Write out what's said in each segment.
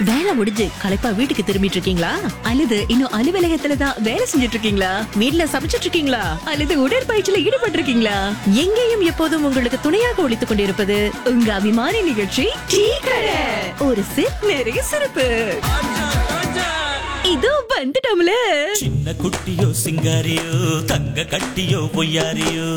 வேலை முடிஞ்சு களைப்பா வீட்டுக்கு திரும்பிட்டு இருக்கீங்களா அல்லது இன்னும் அலுவலகத்துல தான் வேலை செஞ்சுட்டு இருக்கீங்களா வீட்ல சமைச்சிட்டு இருக்கீங்களா அல்லது உடற்பயிற்சியில ஈடுபட்டு இருக்கீங்களா எங்கேயும் எப்போதும் உங்களுக்கு துணையாக ஒழித்துக் கொண்டிருப்பது உங்க அபிமான நிகழ்ச்சி டீ கடை ஒரு சிப் நிறைய சிறப்பு இதோ வந்துட்டோம்ல சின்ன குட்டியோ சிங்காரியோ தங்க கட்டியோ பொய்யாரியோ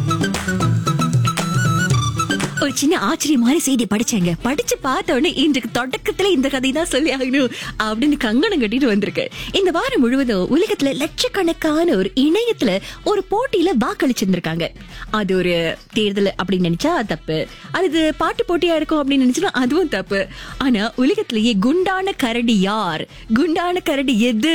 ஒரு சின்ன ஆச்சரியமான செய்தி படிச்சேங்க படிச்சு பார்த்த உடனே இன்றைக்கு தொடக்கத்துல இந்த கதை தான் சொல்லி ஆகணும் அப்படின்னு கங்கணம் கட்டிட்டு வந்திருக்கு இந்த வாரம் முழுவதும் உலகத்துல லட்சக்கணக்கான ஒரு இணையத்துல ஒரு போட்டியில வாக்களிச்சிருந்திருக்காங்க அது ஒரு தேர்தல் அப்படின்னு நினைச்சா அது தப்பு அது பாட்டு போட்டியா இருக்கும் அப்படின்னு நினைச்சா அதுவும் தப்பு ஆனா உலகத்திலேயே குண்டான கரடி யார் குண்டான கரடி எது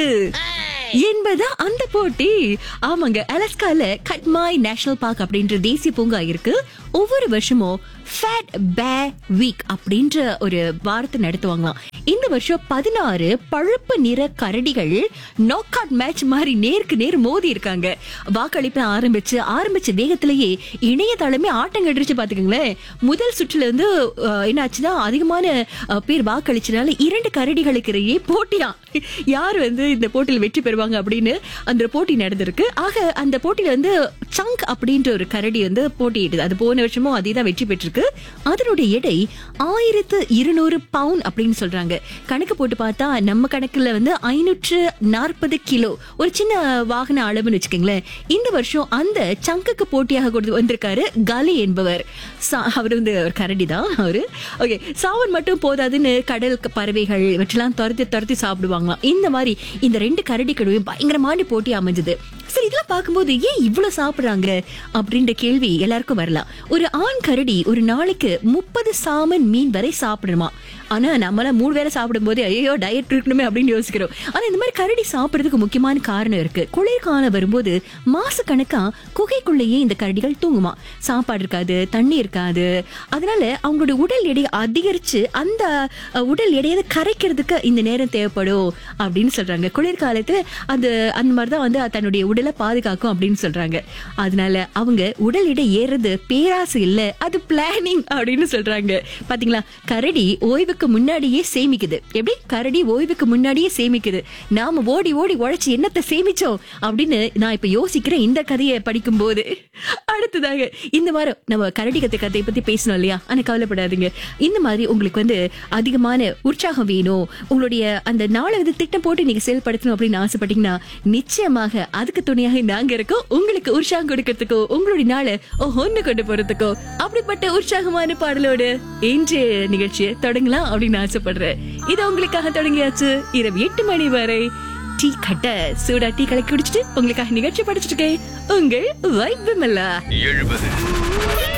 என்பதா அந்த போட்டி ஆமாங்க அலஸ்கால கட்மாய் நேஷனல் பார்க் அப்படின்ற தேசிய பூங்கா இருக்கு ஒவ்வொரு வருஷமும் ஃபேட் பே வீக் அப்படின்ற ஒரு வாரத்தை நடத்துவாங்களாம் இந்த வருஷம் பதினாறு பழுப்பு நிற கரடிகள் நாக் அவுட் மேட்ச் மாதிரி நேருக்கு நேர் மோதி இருக்காங்க வாக்களிப்பு ஆரம்பிச்சு ஆரம்பிச்ச வேகத்திலேயே இணையதளமே ஆட்டம் கட்டுருச்சு பாத்துக்கோங்களேன் முதல் சுற்றுல வந்து அஹ், என்னாச்சுன்னா அதிகமான அஹ், பேர் வாக்களிச்சனால இரண்டு கரடிகளுக்கு இடையே போட்டியா யார் வந்து இந்த போட்டியில் வெற்றி பெறுவாங்க அப்படின்னு அந்த போட்டி நடந்திருக்கு ஆக அந்த போட்டியில வந்து சங்க் அப்படின்ற ஒரு கரடி வந்து போட்டியிடுது அது போன வருஷமும் அதே தான் வெற்றி பெற்றிருக்கு அதனுடைய எடை ஆயிரத்து இருநூறு பவுண்ட் அப்படின்னு சொல்றாங்க கணக்கு போட்டு பார்த்தா நம்ம கணக்குல வந்து ஐநூற்று நாற்பது கிலோ ஒரு சின்ன வாகன அளவுன்னு வச்சுக்கோங்களேன் இந்த வருஷம் அந்த சங்குக்கு போட்டியாக கொடுத்து வந்திருக்காரு கலி என்பவர் சா- அவர் வந்து ஒரு கரடி தான் அவரு ஓகே சாவன் மட்டும் போதாதுன்னு கடல் க- பறவைகள் இவற்றெல்லாம் துரத்தி துரத்தி சாப்பிடுவாங்களாம் இந்த மாதிரி இந்த ரெண்டு கரடி கடுவையும் பயங்கரமான போட்டி அமைஞ்சது சரி இதெல்லாம் பார்க்கும்போது ஏன் இவ்வளவு சாப்பிடுறாங்க அப்படின்ற கேள்வி எல்லாருக்கும் வரலாம் ஒரு ஆண் கரடி ஒரு நாளைக்கு முப்பது சாமன் மீன் வரை சாப்பிடுமா ஆனா நம்மளாம் மூணு வேளை சாப்பிடும்போது ஐயோ டயட் இருக்கணுமே அப்படின்னு யோசிக்கிறோம் ஆனா இந்த மாதிரி கரடி சாப்பிடுறதுக்கு முக்கியமான காரணம் இருக்கு குளிர்காலம் வரும்போது மாச கணக்கா குகைக்குள்ளேயே இந்த கரடிகள் தூங்குமா சாப்பாடு இருக்காது தண்ணி இருக்காது அதனால அவங்களோட உடல் எடை அதிகரிச்சு அந்த அஹ், உடல் எடையை கரைக்கிறதுக்கு இந்த நேரம் தேவைப்படும் அப்படின்னு சொல்றாங்க குளிர்காலத்துல அந்த அந்த மாதிரிதான் வந்து தன்னுடைய உடலை பாதுகாக்கும் அப்படின்னு சொல்றாங்க அதனால அவங்க உடல் எடை ஏறுறது பேராசை இல்ல அது பிளானிங் அப்படின்னு சொல்றாங்க பாத்தீங்களா கரடி ஓய்வுக்கு முன்னாடியே சேமிக்குது எப்படி கரடி ஓய்வுக்கு முன்னாடியே சேமிக்குது நாம ஓடி ஓடி உழைச்சு என்னத்தை சேமிச்சோம் அப்படின்னு நான் இப்ப யோசிக்கிறேன் இந்த கதையை படிக்கும் போது அடுத்ததாக இந்த வாரம் நம்ம கரடி கத்தை கதையை பத்தி பேசணும் இல்லையா ஆனா கவலைப்படாதீங்க இந்த மாதிரி உங்களுக்கு வந்து அதிகமான உற்சாகம் வேணும் உங்களுடைய அந்த நாளை வந்து திட்டம் போட்டு நீங்க செயல்படுத்தணும் அப்படின்னு ஆசைப்பட்டீங்கன்னா நிச்சயமாக அதுக்கு துணையாக நாங்க இருக்கோம் உங்களுக்கு உற்சாகம் கொடுக்கறதுக்கோ உங்களுடைய நாளை ஒன்னு கொண்டு போறதுக்கோ அப்படிப்பட்ட உற்சாகமான பாடலோடு இன்றைய நிகழ்ச்சியை தொடங்கலாம் அப்படின்னு ஆசைப்படுறேன் இது உங்களுக்காக தொடங்கியாச்சு இரவு எட்டு மணி வரை டீ கட்ட சூடா டீ கலக்கி குடிச்சிட்டு உங்களுக்காக நிகழ்ச்சி படிச்சிட்டு இருக்கேன் உங்கள் வைப் விமலா எழுபது